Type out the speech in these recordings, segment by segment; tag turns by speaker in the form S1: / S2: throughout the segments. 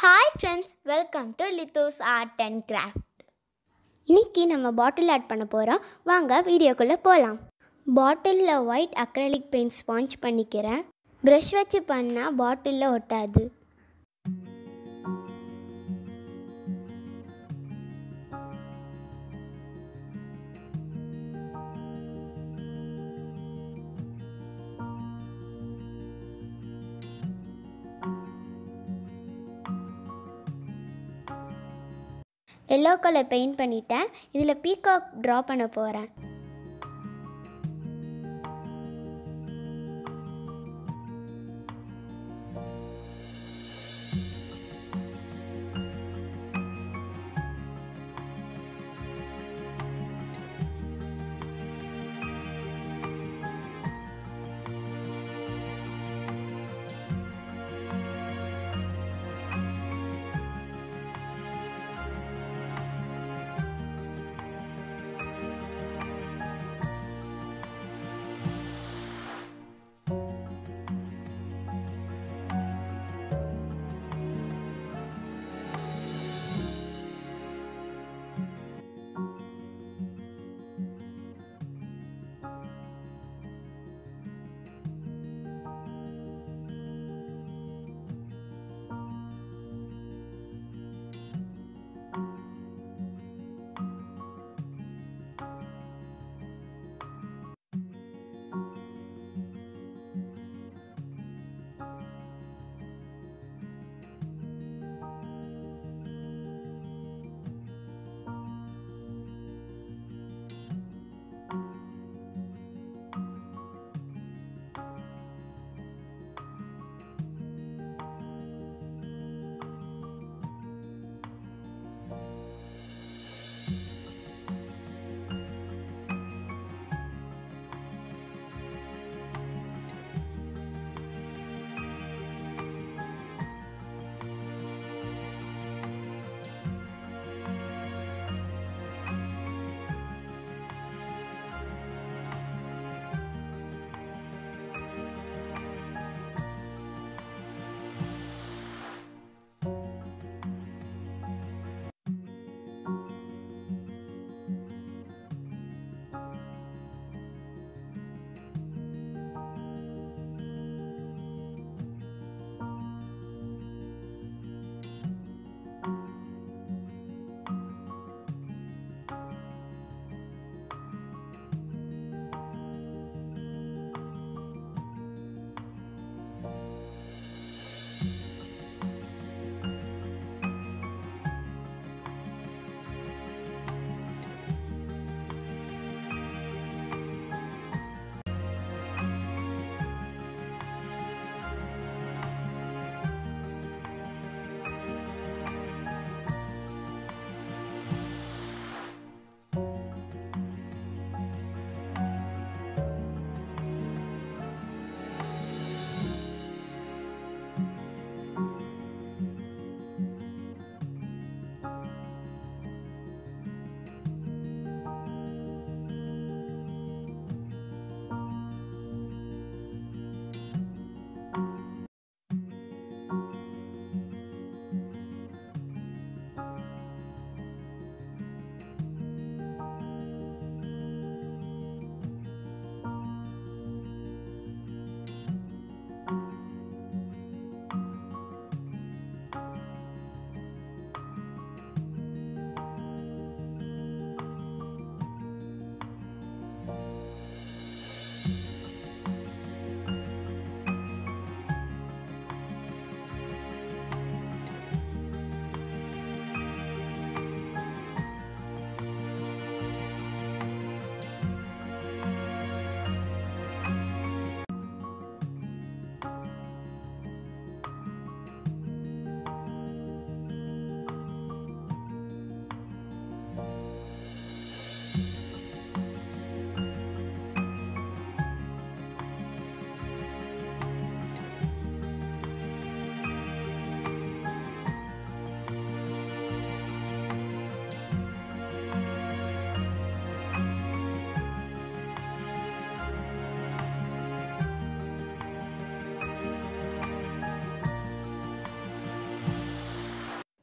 S1: hi friends welcome to Lithos art and craft இன்னைக்கு நம்ம பாட்டில் add பண்ண போகிறோம் வாங்க வீடியோக்குள்ளே போகலாம் பாட்டிலில் ஒயிட் அக்ரலிக் பெயிண்ட் ஸ்பாஞ்ச் பண்ணிக்கிறேன் ப்ரஷ் வச்சு பண்ணால் பாட்டிலில் ஒட்டாது எல்லோ கலர் பெயிண்ட் பண்ணிட்டேன் இதில் பீகாக் ட்ரா பண்ண போகிறேன்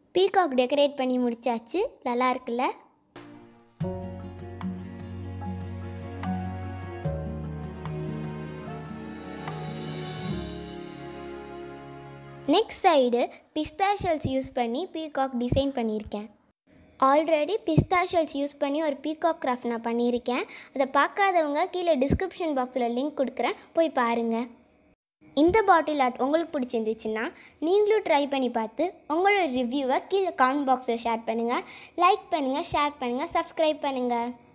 S1: பீகாக் டெக்கரேட் பண்ணி முடிச்சாச்சு நல்லா இருக்குல்ல next side pista shells use பண்ணி பீகாக் டிசைன் பண்ணியிருக்கேன் ஆல்ரெடி பிஸ்தா ஷெல்ஸ் யூஸ் பண்ணி ஒரு பீகாக் கிராஃப்ட் நான் பண்ணியிருக்கேன் அதை பார்க்காதவங்க கீழே டிஸ்கிரிப்ஷன் பாக்ஸில் லிங்க் கொடுக்குறேன் போய் பாருங்கள் இந்த பாட்டில் ஆர்ட் உங்களுக்கு பிடிச்சிருந்துச்சுன்னா நீங்களும் ட்ரை பண்ணி பார்த்து உங்களோட ரிவ்யூவை கீழே கமெண்ட் பாக்ஸில் ஷேர் பண்ணுங்கள் லைக் பண்ணுங்கள் ஷேர் பண்ணுங்கள் சப்ஸ்கிரைப் பண்ணுங்கள்